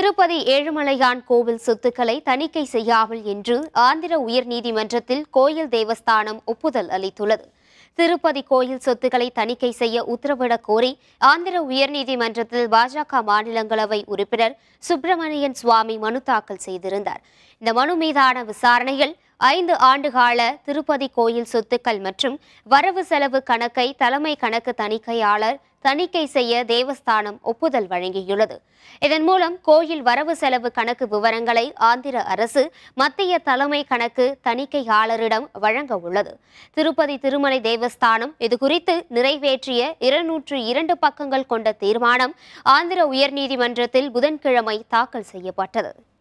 திருப்பதி ஏழுமலையான் கோவில் சொத்துக்களை தணிக்கை செய்யாமல் என்று ஆந்திர உயர்நீதிமன்றத்தில் கோயில் தேவஸ்தானம் ஒப்புதல் அளித்துள்ளது திருப்பதி கோயில் சொத்துக்களை தணிக்கை செய்ய உத்தரவிடக் கோரி ஆந்திர உயர்நீதிமன்றத்தில் பாஜக மாநிலங்களவை உறுப்பினர் சுப்பிரமணியன் சுவாமி மனு தாக்கல் செய்திருந்தார் இந்த மனு மீதான விசாரணையில் ஐந்து ஆண்டுகால திருப்பதி கோயில் சொத்துக்கள் மற்றும் வரவு செலவு கணக்கை தலைமை கணக்கு தணிக்கையாளர் தணிக்கை செய்ய தேவஸ்தானம் ஒப்புதல் வழங்கியுள்ளது இதன் மூலம் கோயில் வரவு செலவு கணக்கு விவரங்களை ஆந்திர அரசு மத்திய தலைமை கணக்கு தணிக்கையாளரிடம் வழங்க உள்ளது திருப்பதி திருமலை தேவஸ்தானம் இதுகுறித்து நிறைவேற்றிய இருநூற்று இரண்டு பக்கங்கள் கொண்ட தீர்மானம் ஆந்திர உயர்நீதிமன்றத்தில் புதன்கிழமை தாக்கல் செய்யப்பட்டது